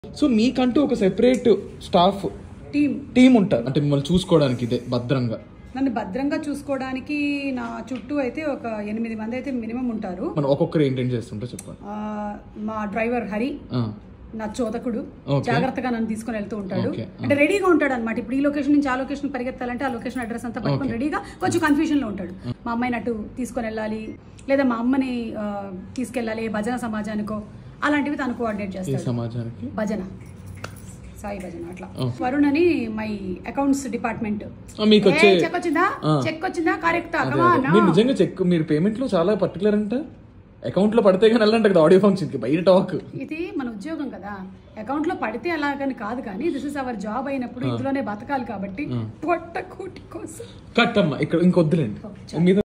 So మీకంటూ ఒక separate staff team team ఉంటారు అంటే మిమ్మల్ని చూసుకోవడానికి ఇదే భద్రంగా నన్ను భద్రంగా చూసుకోవడానికి నా చుట్టూ అయితే ఒక ఎనిమిది మంది అయితే మినిమం ఉంటారు మనం ఒక్కొక్కరు ఏంటేం చేస్తుంటే చెప్పండి ఆ, మా డ్రైవర్ హరి ఆ, నా చోదకుడు Okay. జాగ్రత్తగా నన్ను తీసుకొని వెళ్తూ ఉంటాడు Okay. అంటే రెడీగా ఉంటాడు అనమాట ఇప్పుడు ఈ లొకేషన్ నుంచి ఆ లొకేషన్ పరిగెత్తాలంటే ఆ లొకేషన్ అడ్రస్ అంతా పట్టుకొని రెడీగా కొంచెం కన్ఫ్యూజన్ లో ఉంటాడు మా అమ్మాయిని అటు తీసుకొని వెళ్ళాలి లేదా మా అమ్మని ఆ, తీసుకెళ్ళాలి ఏ భజన సమాజానికో అలాంటివి తను కోఆర్డినేట్ ఈ చేస్తాడు సమాజానికి భజన సాయి భజన అట్లా Oh. వరుణ్ అని మై అకౌంట్స్ డిపార్ట్మెంట్ ఆ, మీకు వచ్చే చెక్ వచ్చిందా ఆ. చెక్ వచ్చిందా కరెక్ట్ అదే, అదే. మీరు నిజంగా చెక్ మీరు పేమెంట్ లో చాలా పర్టికులర్ అంట అకౌంట్ లో పడితే కానీ వెళ్ళంట కదా ఆడియో ఫంక్షన్ కి బయట టాక్ ఇది మన ఉద్యోగం కదా అకౌంట్ లో పడితే అలాగని కాదు కానీ దిస్ ఇస్ అవర్ జాబ్ అయినప్పుడు ఇందులోనే బతకాలి కాబట్టి పొట్ట కూటి కోసం కట్ అమ్మా ఇక్కడ ఇంకొద్దులేండి మీద